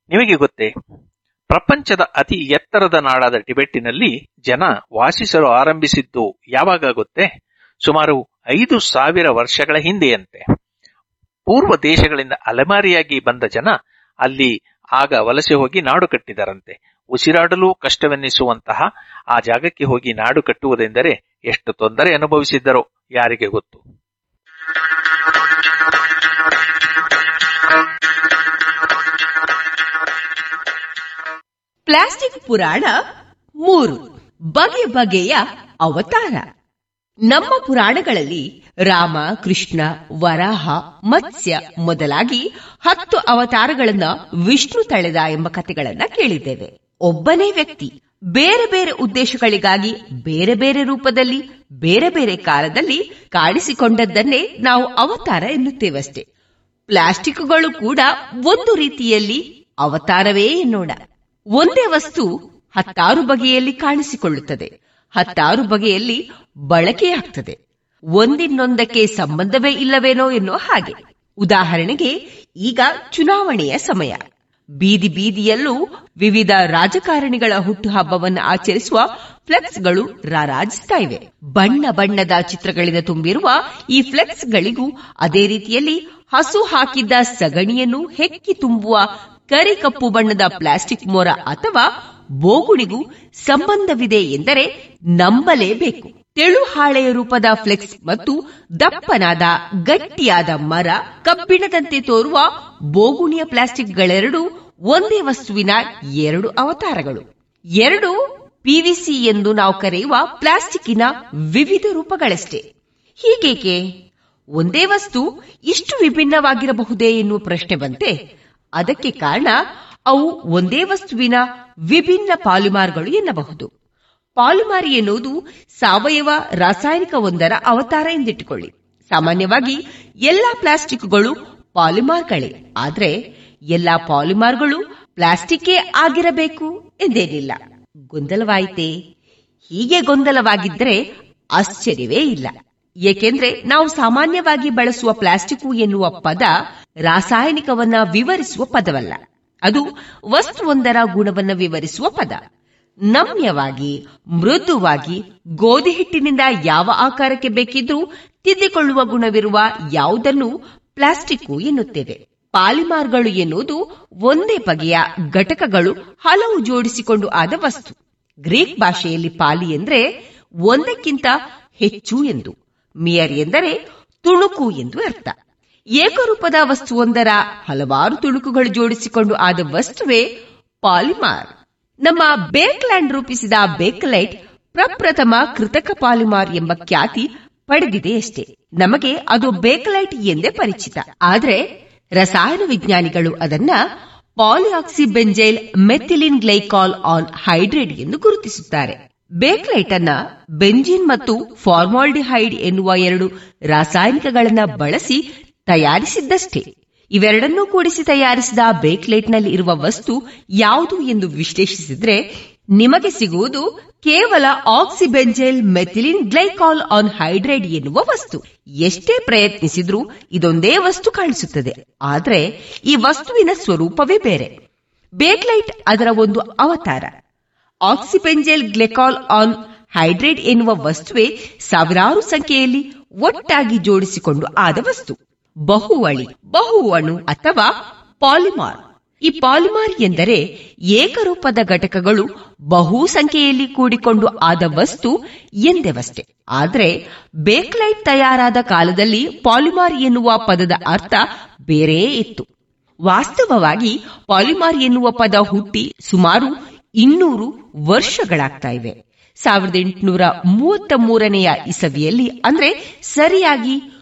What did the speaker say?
ನಿಮಗೆ ಗೊತ್ತೇ ಪ್ರಪಂಚದ ಅತಿ ಎತ್ತರದ ನಾಡಾದ ಟಿಬೆಟ್ಟಿನಲ್ಲಿ ಜನ ವಾಸಿಸಲು ಆರಂಭಿಸಿದ್ದು ಯಾವಾಗ ಗೊತ್ತೇ ಸುಮಾರು ಐದು ಸಾವಿರ ವರ್ಷಗಳ ಹಿಂದೆಯಂತೆ ಪೂರ್ವ ದೇಶಗಳಿಂದ ಅಲೆಮಾರಿಯಾಗಿ ಬಂದ ಜನ ಅಲ್ಲಿ ಆಗ ವಲಸೆ ಹೋಗಿ ನಾಡು ಕಟ್ಟಿದರಂತೆ ಉಸಿರಾಡಲು ಕಷ್ಟವೆನ್ನಿಸುವಂತಹ ಆ ಜಾಗಕ್ಕೆ ಹೋಗಿ ನಾಡು ಕಟ್ಟುವುದೆಂದರೆ ಎಷ್ಟು ತೊಂದರೆ ಅನುಭವಿಸಿದ್ದರೋ ಯಾರಿಗೆ ಗೊತ್ತು ಪ್ಲಾಸ್ಟಿಕ್ ಪುರಾಣ ಮೂರು ಬಗೆ ಬಗೆಯ ಅವತಾರ ನಮ್ಮ ಪುರಾಣಗಳಲ್ಲಿ ರಾಮ ಕೃಷ್ಣ ವರಾಹ ಮತ್ಸ್ಯ ಮೊದಲಾಗಿ ಹತ್ತು ಅವತಾರಗಳನ್ನ ವಿಷ್ಣು ತಳೆದ ಎಂಬ ಕಥೆಗಳನ್ನ ಕೇಳಿದ್ದೇವೆ ಒಬ್ಬನೇ ವ್ಯಕ್ತಿ ಬೇರೆ ಬೇರೆ ಉದ್ದೇಶಗಳಿಗಾಗಿ ಬೇರೆ ಬೇರೆ ರೂಪದಲ್ಲಿ ಬೇರೆ ಬೇರೆ ಕಾಲದಲ್ಲಿ ಕಾಣಿಸಿಕೊಂಡದ್ದನ್ನೇ ನಾವು ಅವತಾರ ಎನ್ನುತ್ತೇವಷ್ಟೇ ಪ್ಲಾಸ್ಟಿಕ್ಗಳು ಕೂಡ ಒಂದು ರೀತಿಯಲ್ಲಿ ಅವತಾರವೇ ಎನ್ನೋಣ ಒಂದೇ ವಸ್ತು ಹತ್ತಾರು ಬಗೆಯಲ್ಲಿ ಕಾಣಿಸಿಕೊಳ್ಳುತ್ತದೆ ಹತ್ತಾರು ಬಗೆಯಲ್ಲಿ ಬಳಕೆಯಾಗ್ತದೆ ಒಂದಿನ್ನೊಂದಕ್ಕೆ ಸಂಬಂಧವೇ ಇಲ್ಲವೇನೋ ಎನ್ನುವ ಹಾಗೆ ಉದಾಹರಣೆಗೆ ಈಗ ಚುನಾವಣೆಯ ಸಮಯ ಬೀದಿ ಬೀದಿಯಲ್ಲೂ ವಿವಿಧ ರಾಜಕಾರಣಿಗಳ ಹುಟ್ಟುಹಬ್ಬವನ್ನು ಆಚರಿಸುವ ಫ್ಲೆಕ್ಸ್ಗಳು ರಾರಾಜಿಸ್ತಾ ಇವೆ ಬಣ್ಣ ಬಣ್ಣದ ಚಿತ್ರಗಳಿಂದ ತುಂಬಿರುವ ಈ ಫ್ಲೆಕ್ಸ್ಗಳಿಗೂ ಅದೇ ರೀತಿಯಲ್ಲಿ ಹಸು ಹಾಕಿದ್ದ ಸಗಣಿಯನ್ನು ಹೆಕ್ಕಿ ತುಂಬುವ ಕರಿ ಕಪ್ಪು ಬಣ್ಣದ ಪ್ಲಾಸ್ಟಿಕ್ ಮೊರ ಅಥವಾ ಬೋಗುಣಿಗೂ ಸಂಬಂಧವಿದೆ ಎಂದರೆ ನಂಬಲೇಬೇಕು ತೆಳು ಹಾಳೆಯ ರೂಪದ ಫ್ಲೆಕ್ಸ್ ಮತ್ತು ದಪ್ಪನಾದ ಗಟ್ಟಿಯಾದ ಮರ ಕಬ್ಬಿಣದಂತೆ ತೋರುವ ಬೋಗುಣಿಯ ಪ್ಲಾಸ್ಟಿಕ್ಗಳೆರಡು ಒಂದೇ ವಸ್ತುವಿನ ಎರಡು ಅವತಾರಗಳು ಎರಡು ಪಿವಿಸಿ ಎಂದು ನಾವು ಕರೆಯುವ ಪ್ಲಾಸ್ಟಿಕ್ಕಿನ ವಿವಿಧ ರೂಪಗಳಷ್ಟೇ ಹೀಗೇಕೆ ಒಂದೇ ವಸ್ತು ಇಷ್ಟು ವಿಭಿನ್ನವಾಗಿರಬಹುದೇ ಎನ್ನುವ ಪ್ರಶ್ನೆ ಬಂತೆ ಅದಕ್ಕೆ ಕಾರಣ ಅವು ಒಂದೇ ವಸ್ತುವಿನ ವಿಭಿನ್ನ ಪಾಲಿಮಾರ್ಗಳು ಎನ್ನಬಹುದು ಪಾಲಿಮಾರ್ ಎನ್ನುವುದು ಸಾವಯವ ರಾಸಾಯನಿಕ ಒಂದರ ಅವತಾರ ಎಂದಿಟ್ಟುಕೊಳ್ಳಿ ಸಾಮಾನ್ಯವಾಗಿ ಎಲ್ಲಾ ಪ್ಲಾಸ್ಟಿಕ್ಗಳು ಪಾಲಿಮಾರ್ಗಳೇ ಆದ್ರೆ ಎಲ್ಲಾ ಪಾಲಿಮಾರ್ಗಳು ಪ್ಲಾಸ್ಟಿಕ್ಕೇ ಆಗಿರಬೇಕು ಎಂದೇನಿಲ್ಲ ಗೊಂದಲವಾಯಿತೆ ಹೀಗೆ ಗೊಂದಲವಾಗಿದ್ದರೆ ಆಶ್ಚರ್ಯವೇ ಇಲ್ಲ ಏಕೆಂದ್ರೆ ನಾವು ಸಾಮಾನ್ಯವಾಗಿ ಬಳಸುವ ಪ್ಲಾಸ್ಟಿಕ್ ಎನ್ನುವ ಪದ ರಾಸಾಯನಿಕವನ್ನ ವಿವರಿಸುವ ಪದವಲ್ಲ ಅದು ವಸ್ತುವೊಂದರ ಗುಣವನ್ನ ವಿವರಿಸುವ ಪದ ನಮ್ಯವಾಗಿ ಮೃದುವಾಗಿ ಗೋಧಿ ಹಿಟ್ಟಿನಿಂದ ಯಾವ ಆಕಾರಕ್ಕೆ ಬೇಕಿದ್ರೂ ತಿದ್ದಿಕೊಳ್ಳುವ ಗುಣವಿರುವ ಯಾವುದನ್ನು ಪ್ಲಾಸ್ಟಿಕ್ ಎನ್ನುತ್ತೇವೆ ಪಾಲಿಮಾರ್ಗಳು ಎನ್ನುವುದು ಒಂದೇ ಬಗೆಯ ಘಟಕಗಳು ಹಲವು ಜೋಡಿಸಿಕೊಂಡು ಆದ ವಸ್ತು ಗ್ರೀಕ್ ಭಾಷೆಯಲ್ಲಿ ಪಾಲಿ ಎಂದ್ರೆ ಒಂದಕ್ಕಿಂತ ಹೆಚ್ಚು ಎಂದು ಮಿಯರ್ ಎಂದರೆ ತುಣುಕು ಎಂದು ಅರ್ಥ ಏಕರೂಪದ ವಸ್ತುವೊಂದರ ಹಲವಾರು ತುಣುಕುಗಳು ಜೋಡಿಸಿಕೊಂಡು ಆದ ವಸ್ತುವೇ ಪಾಲಿಮಾರ್ ನಮ್ಮ ಬೇಕ್ಲ್ಯಾಂಡ್ ರೂಪಿಸಿದ ಬೇಕಲೈಟ್ ಪ್ರಪ್ರಥಮ ಕೃತಕ ಪಾಲಿಮಾರ್ ಎಂಬ ಖ್ಯಾತಿ ಪಡೆದಿದೆಯಷ್ಟೇ ನಮಗೆ ಅದು ಬೇಕಲೈಟ್ ಎಂದೇ ಪರಿಚಿತ ಆದರೆ ರಸಾಯನ ವಿಜ್ಞಾನಿಗಳು ಅದನ್ನ polyoxybenzyl methylene glycol anhydride ಎಂದು ಗುರುತಿಸುತ್ತಾರೆ ಬೇಕ್ಲೈಟ್ ಅನ್ನ ಬೆಂಜಿನ್ ಮತ್ತು ಫಾರ್ಮಾಲ್ಡಿಹೈಡ್ ಎನ್ನುವ ಎರಡು ರಾಸಾಯನಿಕಗಳನ್ನ ಬಳಸಿ ತಯಾರಿಸಿದ್ದಷ್ಟೇ ಇವೆರಡನ್ನೂ ಕೂಡಿಸಿ ತಯಾರಿಸಿದ ಬೇಕ್ಲೈಟ್ನಲ್ಲಿ ಇರುವ ವಸ್ತು ಯಾವುದು ಎಂದು ವಿಶ್ಲೇಷಿಸಿದ್ರೆ ನಿಮಗೆ ಸಿಗುವುದು ಕೇವಲ oxybenzyl methylene glycol anhydride ಎನ್ನುವ ವಸ್ತು ಎಷ್ಟೇ ಪ್ರಯತ್ನಿಸಿದ್ರೂ ಇದೊಂದೇ ವಸ್ತು ಕಾಣಿಸುತ್ತದೆ ಆದರೆ ಈ ವಸ್ತುವಿನ ಸ್ವರೂಪವೇ ಬೇರೆ ಬೇಕ್ಲೈಟ್ ಅದರ ಒಂದು ಅವತಾರ ಆಕ್ಸಿಬೆಂಜೈಲ್ ಗ್ಲೆಕಾಲ್ ಆನ್ ಹೈಡ್ರೇಟ್ ಎನ್ನುವ ವಸ್ತುವೇ ಸಾವಿರಾರು ಸಂಖ್ಯೆಯಲ್ಲಿ ಒಟ್ಟಾಗಿ ಜೋಡಿಸಿಕೊಂಡು ಆದ ವಸ್ತು ಬಹುವಳಿ ಬಹುವಣು ಅಥವಾ ಪಾಲಿಮಾರ್ ಈ ಪಾಲಿಮಾರ್ ಎಂದರೆ ಏಕರೂಪದ ಘಟಕಗಳು ಬಹು ಸಂಖ್ಯೆಯಲ್ಲಿ ಕೂಡಿಕೊಂಡು ಆದ ವಸ್ತು ಎಂದೆವಷ್ಟೇ ಆದರೆ ಬೇಕ್ಲೈಟ್ ತಯಾರಾದ ಕಾಲದಲ್ಲಿ ಪಾಲಿಮಾರ್ ಎನ್ನುವ ಪದದ ಅರ್ಥ ಬೇರೆ ಇತ್ತು ವಾಸ್ತವವಾಗಿ ಪಾಲಿಮಾರ್ ಎನ್ನುವ ಪದ ಹುಟ್ಟಿ ಸುಮಾರು ಇನ್ನೂರು ವರ್ಷಗಳಾಗ್ತಾ ಇವೆ ಸಾವಿರದ ಎಂಟುನೂರ ಮೂವತ್ತ ಮೂರನೆಯ ಇಸವಿಯಲ್ಲಿ ಅಂದ್ರೆ ಸರಿಯಾಗಿ